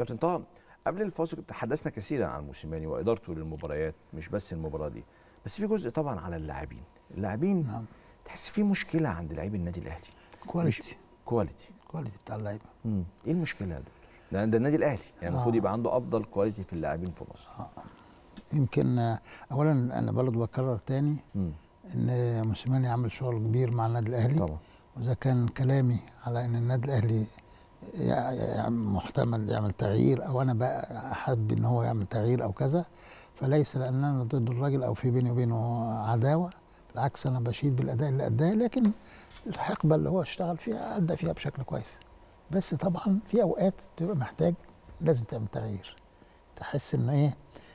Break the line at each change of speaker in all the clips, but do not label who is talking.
كابتن طه قبل الفاصل كنت تحدثنا كثيرا عن موسيماني وادارته للمباريات مش بس المباراه دي بس في جزء طبعا على اللاعبين اللاعبين
نعم
تحس في مشكله عند لاعبي النادي الاهلي
كواليتي
كواليتي
كواليتي بتاع اللعيبه
مم. ايه المشكله يا دكتور ده ده النادي الاهلي يعني المفروض
آه.
يبقى عنده افضل كواليتي في اللاعبين في مصر
يمكن آه، اولا انا برضه بكرر تاني
مم.
ان موسيماني عمل شغل كبير مع النادي الاهلي
طبعا
واذا كان كلامي على ان النادي الاهلي يع- يع- محتمل يعمل تغيير او انا بقى احب ان هو يعمل تغيير او كذا فليس لان انا ضد الراجل او في بيني وبينه عداوه بالعكس انا بشيد بالاداء اللي اداه لكن الحقبه اللي هو اشتغل فيها ادى فيها بشكل كويس بس طبعا في اوقات تبقى محتاج لازم تعمل تغيير تحس ان ايه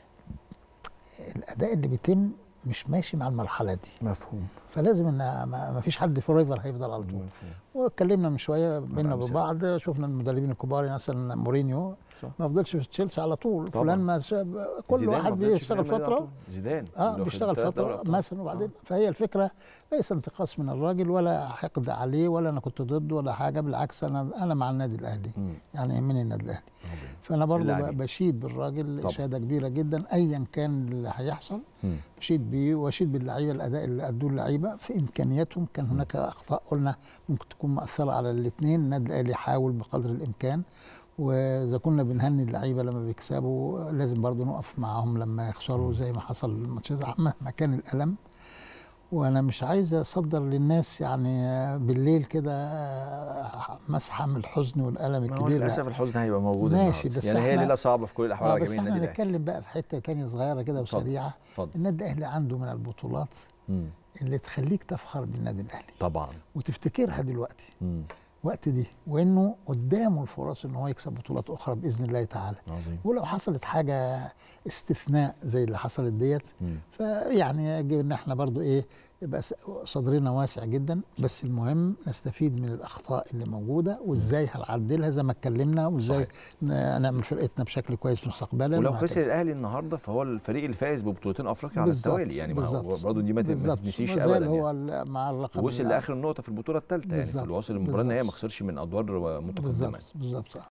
الاداء اللي بيتم مش ماشي مع المرحله دي
مفهوم
فلازم ان ما ما فيش حد فوريفر هيفضل على طول
مفهوم
واتكلمنا من شويه بينا
أمثلة.
وبعض شفنا المدربين الكبار مثلا مورينيو
صح.
ما فضلش في تشيلسي على طول
طبعاً.
فلان ما ساب- كل
زيدان
واحد
ما فضلش في
بيشتغل
ريال مدريد على
فتره
طول. زيدان
اه
اللي واخد
بيشتغل
ثلاث دوري
فتره
أبطال.
مثلا وبعدين فهي الفكره ليس انتقاص من الراجل ولا حقد عليه ولا انا كنت ضده ولا حاجه بالعكس انا انا مع النادي الاهلي
مم.
يعني يهمني النادي الاهلي
عظيم.
فانا برضو
اللاعبين.
ب- بشيد بالراجل
طبعاً.
اشاده كبيره جدا ايا كان اللي هيحصل
مم.
بشيد بيه واشيد باللعيبه الاداء اللي ادوه اللعيبه في امكانياتهم كان هناك اخطاء قلنا ممكن تكون مؤثره على الاثنين النادي الاهلي يحاول بقدر الامكان واذا كنا بنهني اللعيبه لما بيكسبوا لازم برضو نقف معاهم لما يخسروا زي ما حصل الماتش ده مهما كان الالم وانا مش عايز اصدر للناس يعني بالليل كده مسحه من الحزن والالم
ما هو
الكبير
للاسف الحزن هيبقى موجود
ماشي،
النهاردة.
بس
يعني هي
إحنا-
ليله صعبه في كل الاحوال
اه
على
بس
جميع
احنا
النادي الاهلي
هنتكلم بقى في حته تانية صغيره كده
اتفضل.
وسريعه
اتفضل
النادي الاهلي عنده من البطولات
مم.
اللي تخليك تفخر بالنادي الاهلي
طبعا
وتفتكرها دلوقتي
مم.
وقت دي وانه قدامه الفرص ان هو يكسب بطولات اخرى باذن الله تعالى
عظيم
ولو حصلت حاجه استثناء زي اللي حصلت ديت
مم.
فيعني يجب ان احنا برضو ايه يبقى س- صدرنا واسع جدا بس المهم نستفيد من الاخطاء اللي موجوده وازاي هنعدلها زي ما اتكلمنا وازاي
صحيح.
ن- نعمل فرقتنا بشكل كويس مستقبلا
ولو
وهكذا.
خسر الاهلي النهارده فهو الفريق اللي فاز ببطولتين افريقيا على
بالظبط،
التوالي يعني ما هو
بالظبط،
برضه دي ما ت- ما
بالظبط.
تتنسيش
ما زال
ابدا
هو
يعني.
ال- مع اللقب
ووصل
الأ-
لاخر نقطه في البطوله الثالثه يعني
بالظبط،
في وصل المباراه النهائيه ما
بالظبط.
خسرش من ادوار متقدمه
بالظبط بالظبط